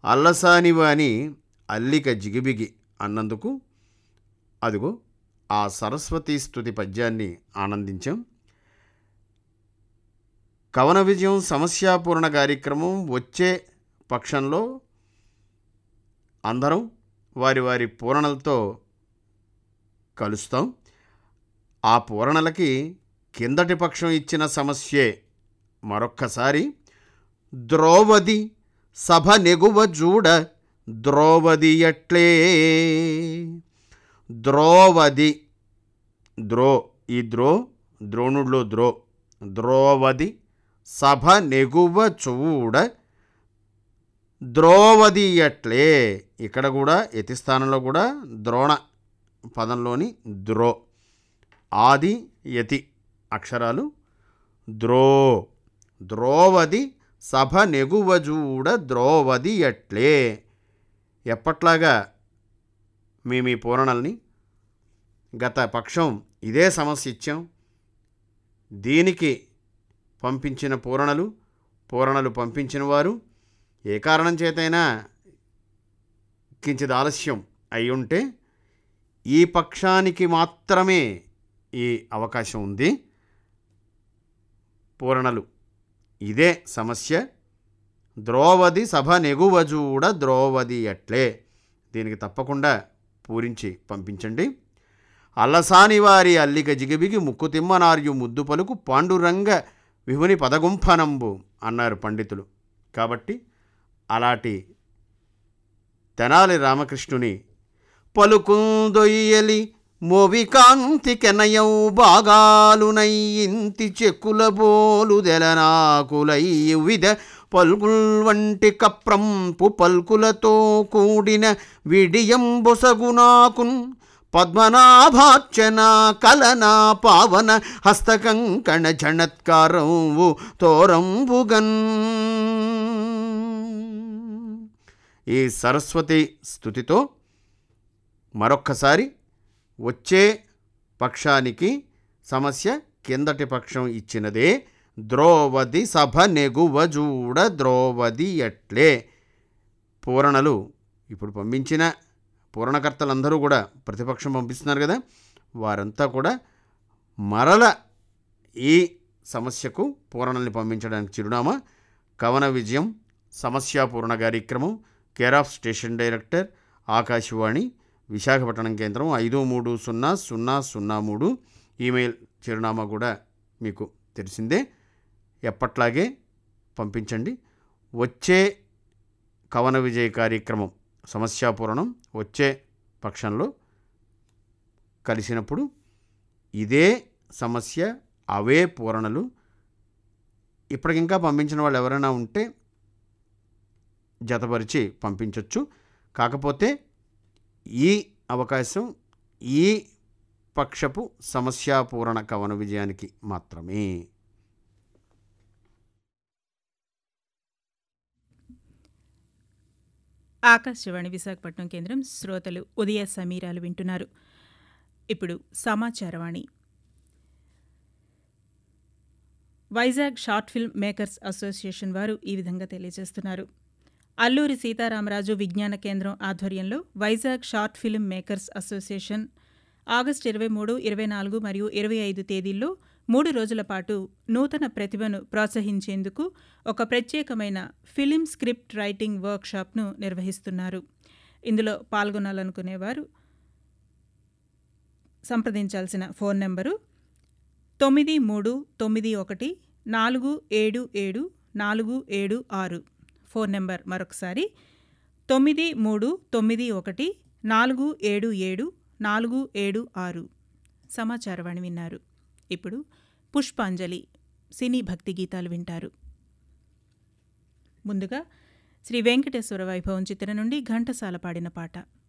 అల్లసానివాని అల్లిక జిగిబిగి అన్నందుకు అదిగో ఆ సరస్వతీ స్థుతి పద్యాన్ని ఆనందించాం కవన విజయం సమస్యాపూర్ణ కార్యక్రమం వచ్చే పక్షంలో అందరం వారి వారి పూరణలతో కలుస్తాం ఆ పూరణలకి కిందటి పక్షం ఇచ్చిన సమస్యే మరొక్కసారి ద్రోవది సభ నెగువ జూడ ద్రోవది ఎట్లే ద్రోవది ద్రో ఈ ద్రో ద్రోణుడిలో ద్రో ద్రోవది సభ నెగువ చూడ ద్రోవది ఎట్లే ఇక్కడ కూడా యతి స్థానంలో కూడా ద్రోణ పదంలోని ద్రో ఆది యతి అక్షరాలు ద్రో ద్రోవది సభ నెగువజూడ ద్రోవది ఎట్లే ఎప్పట్లాగా మేము ఈ పూరణల్ని గత పక్షం ఇదే సమస్య ఇచ్చాం దీనికి పంపించిన పూరణలు పూరణలు పంపించిన వారు ఏ కారణం చేతైనా కించిత్ ఆలస్యం అయి ఉంటే ఈ పక్షానికి మాత్రమే ఈ అవకాశం ఉంది పూరణలు ఇదే సమస్య ద్రోవది సభ నెగువజూడ ద్రోవది ఎట్లే దీనికి తప్పకుండా పూరించి పంపించండి అల్లసాని వారి అల్లిక జిగిబిగి ముక్కు తిమ్మనార్యు ముద్దు పలుకు పాండురంగ విహుని పదగుంఫనంబు అన్నారు పండితులు కాబట్టి అలాంటి తెనాలి రామకృష్ణుని పలుకుందొయ్యలి మోవి కాంతి కెనయౌ బాగాలునయ్యింతి చెక్కుల బోలు దెలనాకులై విధ పల్కుల్ వంటి కప్రంపు పల్కులతో కూడిన విడియం బొసగునాకున్ పద్మనాభార్చన కలన పావన హస్తకంకణ జణత్కారంవు తోరంబుగన్ ఈ సరస్వతి స్థుతితో మరొక్కసారి వచ్చే పక్షానికి సమస్య కిందటి పక్షం ఇచ్చినదే ద్రోవది సభ నెగువజూడ ద్రోవది ఎట్లే పూరణలు ఇప్పుడు పంపించిన పూరణకర్తలందరూ కూడా ప్రతిపక్షం పంపిస్తున్నారు కదా వారంతా కూడా మరల ఈ సమస్యకు పూరణల్ని పంపించడానికి చిరునామా కవన విజయం సమస్యాపూర్ణ కార్యక్రమం care of station director Akashvani Visakhapatnam కేంద్రం ఐదు మూడు సున్నా సున్నా సున్నా మూడు ఈమెయిల్ చిరునామా కూడా మీకు తెలిసిందే ఎప్పట్లాగే పంపించండి వచ్చే కవన విజయ కార్యక్రమం సమస్యాపూరణం వచ్చే పక్షంలో కలిసినప్పుడు ఇదే సమస్య అవే పూరణలు ఇప్పటికింకా పంపించిన వాళ్ళు ఎవరైనా ఉంటే జతపరిచి పంపించవచ్చు కాకపోతే ఈ అవకాశం ఈ పక్షపు సమస్యాపూరణ కవన విజయానికి మాత్రమే ఆకాశవాణి విశాఖపట్నం కేంద్రం శ్రోతలు ఉదయ సమీరాలు వింటున్నారు ఇప్పుడు సమాచారవాణి Vizag short film makers association వారు ఈ విధంగా తెలియజేస్తున్నారు అల్లూరి సీతారామరాజు విజ్ఞాన కేంద్రం ఆధ్వర్యంలో Vizag short film makers association August ఇరవై మూడు ఇరవై నాలుగు మరియు ఇరవై ఐదు తేదీల్లో మూడు రోజుల పాటు నూతన ప్రతిభను ప్రోత్సహించేందుకు ఒక ప్రత్యేకమైన ఫిలిం స్క్రిప్ట్ రైటింగ్ వర్క్షాప్ను నిర్వహిస్తున్నారు ఇందులో పాల్గొనాలనుకునేవారు సంప్రదించాల్సిన ఫోన్ నెంబరు తొమ్మిది మూడు తొమ్మిది ఒకటి నాలుగు ఏడు ఏడు నాలుగు ఏడు ఆరు ఫోన్ నెంబర్ మరొకసారి తొమ్మిది మూడు తొమ్మిది ఒకటి నాలుగు ఏడు ఏడు నాలుగు ఏడు ఆరు సమాచారవాణి విన్నారు ఇప్పుడు పుష్పాంజలి సినీ భక్తి గీతాలు వింటారు ముందుగా శ్రీ వెంకటేశ్వర వైభవం చిత్రం నుండి ఘంటసాల పాడిన పాట